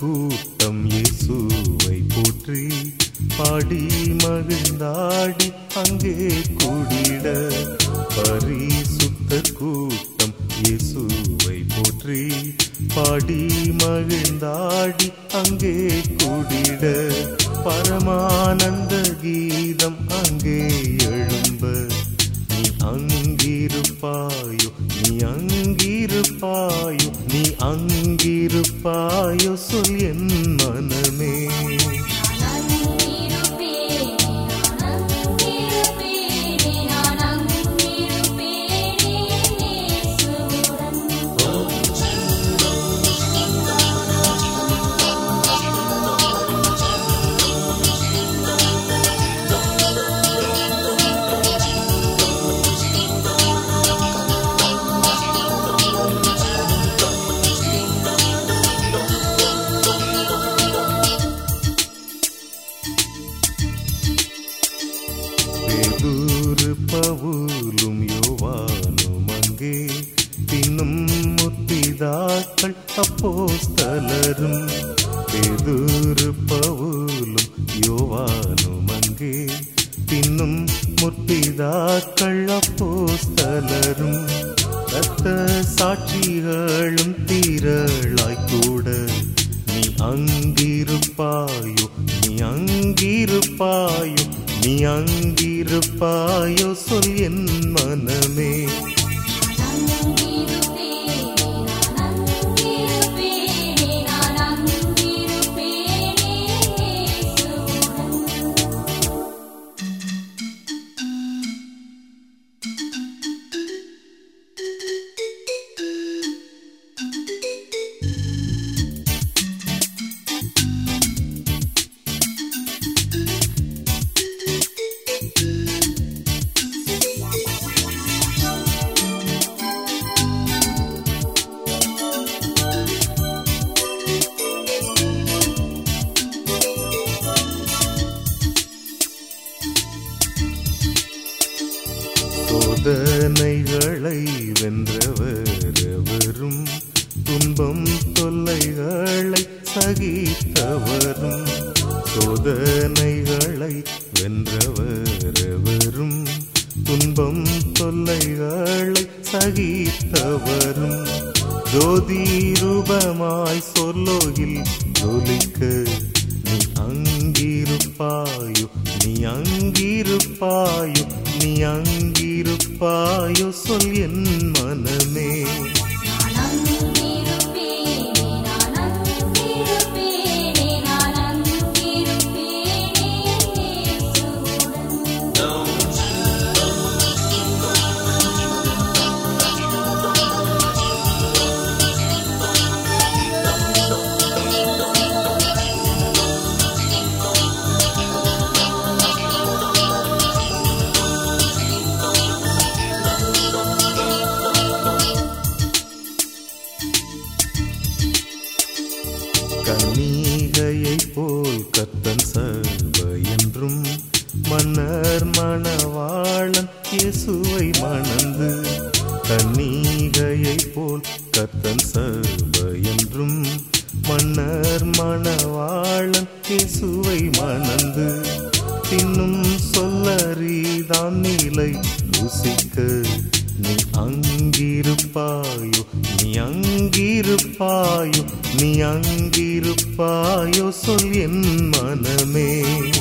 கூட்டம் இயேசுவை போற்றி பாடி மகிழ்ந்தாடி அங்கே கூடிட பரிசுத்த கூட்டம் இயேசுவை போற்றி பாடி மகிழ்ந்தாடி அங்கே கூடிட பரமானந்த கீதம் அங்கே எழும்ப நீ அங்கிருப்பாயோ நீ அங்கிருப்பாயோ நீ அங்கிருப்பாயோ சொல் என் மனமே பேதூரு பவுலும் யோவானும் அங்கே பின்னும் முத்திதாக்கள் அப்போஸ்தலரும் பேதூரு பவுலும் யோவானும் அங்கே பின்னும் முத்திதாக்கள் அப்போஸ்தலரும் ரத்த சாட்சிகளும் தீரளாய் கூட நீ அங்கிருப்பாயோ நீ அங்கிருப்பாயோ நீ அங்கிருப்பாயோ சொல் என் மனமே சோதனைகளை வென்றவரவரும் துன்பம் தொல்லைகளை சகித்தவரும் சோதனைகளை வென்றவரவரும் துன்பம் தொல்லைகளை சகித்தவரும் ஜோதி ரூபமாய் சொல்லோகில் ஜொலிக்க நீ அங்கிருப்பாயோ நீ அங்கிருப்பாயோ நீ அங்கிருப்பாயோ சொல் என் மனமே கன்னிகையை போல் கத்தன் சர்வ என்றும் மன்னர் மணவாளன் இயேசுவை மணந்து கன்னிகையை போல் கத்தன் சர்வ என்றும் மன்னர் மணவாளன் இயேசுவை மணந்து பின்னும் சொல்லறிதான் நிலை ருசிக்க நீ அங்கிருப்பாயோ நீ அங்கிருப்பாயோ நீ அங்கிருப்பாயோ சொல் என் மனமே